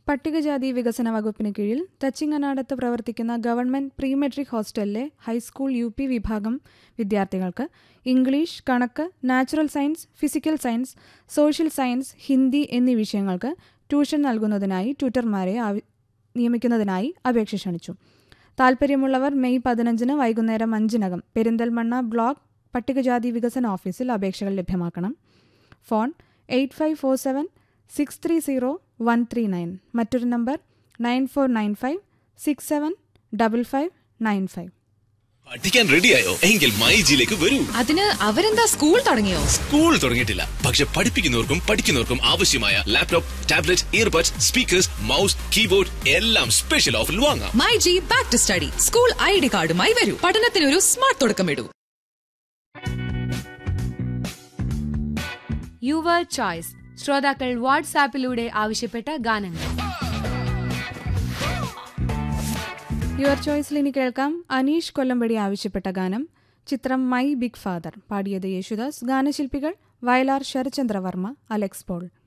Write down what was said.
പട്ടികജാതി വികസന വകുപ്പിന് കീഴിൽ തച്ചിങ്ങനാടത്ത് പ്രവർത്തിക്കുന്ന ഗവൺമെന്റ് പ്രീ മെട്രിക് ഹോസ്റ്റലിലെ ഹൈസ്കൂൾ യു പി വിഭാഗം വിദ്യാർത്ഥികൾക്ക് ഇംഗ്ലീഷ് കണക്ക് natural science physical science social science Hindi എന്നീ വിഷയങ്ങൾക്ക് ട്യൂഷൻ നൽകുന്നതിനായി ട്യൂട്ടർമാരെ ആവ- നിയമിക്കുന്നതിനായി അപേക്ഷ ക്ഷണിച്ചു താൽപ്പര്യമുള്ളവർ മെയ് പതിനഞ്ചിന് വൈകുന്നേരം അഞ്ചിനകം പെരിന്തൽമണ്ണ ബ്ലോക്ക് പട്ടികജാതി വികസന ഓഫീസിൽ അപേക്ഷകൾ ലഭ്യമാക്കണം phone eight five four seven six three zero one three nine മറ്റൊരു number nine four nine five six seven double five nine five പഠിക്കാൻ റെഡിയായോ എങ്കിൽ മൈജിയിലേക്ക് വരൂ അതിന് അവരെന്താ സ്കൂൾ തുടങ്ങിയോ സ്കൂൾ തുടങ്ങിയിട്ടില്ല പക്ഷെ പഠിപ്പിക്കുന്നവർക്കും പഠിക്കുന്നവർക്കും ആവശ്യമായ laptop tablet earbuds speakers mouse keyboard എല്ലാം സ്പെഷ്യൽ ഓഫറിൽ വാങ്ങാം my G back to study school I D കാർഡുമായി വരൂ പഠനത്തിനൊരു സ്മാർട്ട് തുടക്കമിടൂ യുവർ ചോയ്സ് ശ്രോതാക്കൾ വാട്സാപ്പിലൂടെ ആവശ്യപ്പെട്ട ഗാനങ്ങൾ യുവർ ചോയ്സിൽ ഇനി കേൾക്കാം അനീഷ് കൊല്ലമ്പടി ആവശ്യപ്പെട്ട ഗാനം ചിത്രം മൈ ബിഗ് ഫാദർ പാടിയത് യേശുദാസ് ഗാനശില്പികൾ വയലാർ ശരചന്ദ്രവർമ്മ അലക്സ് പോൾ